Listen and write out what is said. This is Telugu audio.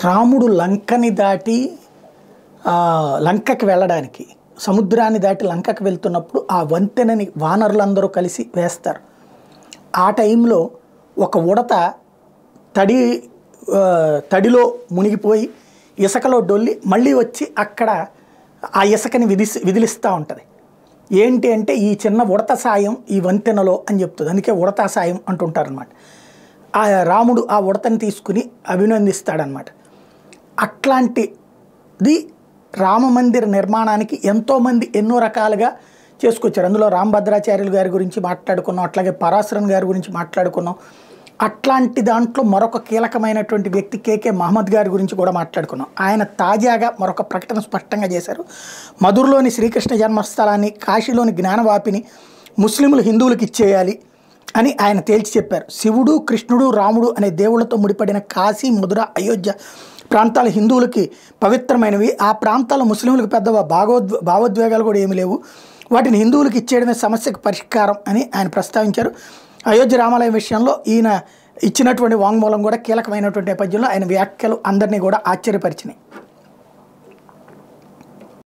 రాముడు లంకని దాటి ఆ, లంకకి వెళ్ళడానికి సముద్రాన్ని దాటి లంకకి వెళ్తున్నప్పుడు ఆ వంతెనని వానరులందరూ కలిసి వేస్తారు ఆ టైంలో ఒక ఉడత తడి ఆ, తడిలో మునిగిపోయి ఇసుకలో డొల్లి మళ్ళీ వచ్చి అక్కడ ఆ ఇసుకని విధిసి విదిలిస్తూ ఉంటుంది ఏంటి అంటే ఈ చిన్న ఉడత సాయం ఈ వంతెనలో అని చెప్తుంది అందుకే ఉడత సాయం అంటుంటారనమాట ఆ రాముడు ఆ ఉడతని తీసుకుని అభినందిస్తాడనమాట అట్లాంటిది రామ మందిర నిర్మాణానికి ఎంతోమంది ఎన్నో రకాలుగా చేసుకొచ్చారు అందులో రామభద్రాచార్యులు గారి గురించి మాట్లాడుకున్నాం అట్లాగే పరాశరన్ గారి గురించి మాట్లాడుకున్నాం అట్లాంటి దాంట్లో మరొక కీలకమైనటువంటి వ్యక్తి కేకే మహమ్మద్ గారి గురించి కూడా మాట్లాడుకున్నాం ఆయన తాజాగా మరొక ప్రకటన స్పష్టంగా చేశారు మధురలోని శ్రీకృష్ణ జన్మస్థలాన్ని కాశీలోని జ్ఞానవాపిని ముస్లింలు హిందువులకు ఇచ్చేయాలి అని ఆయన తేల్చి చెప్పారు శివుడు కృష్ణుడు రాముడు అనే దేవుళ్ళతో ముడిపడిన కాశీ మధుర అయోధ్య ప్రాంతాలు హిందువులకి పవిత్రమైనవి ఆ ప్రాంతాల ముస్లింలకు పెద్ద భాగోద్వ భావోద్వేగాలు కూడా ఏమీ లేవు వాటిని హిందువులకు ఇచ్చేయడమే సమస్యకు పరిష్కారం అని ఆయన ప్రస్తావించారు అయోధ్య రామాలయం విషయంలో ఈయన ఇచ్చినటువంటి వాంగ్మూలం కూడా కీలకమైనటువంటి నేపథ్యంలో ఆయన వ్యాఖ్యలు అందరినీ కూడా ఆశ్చర్యపరిచినాయి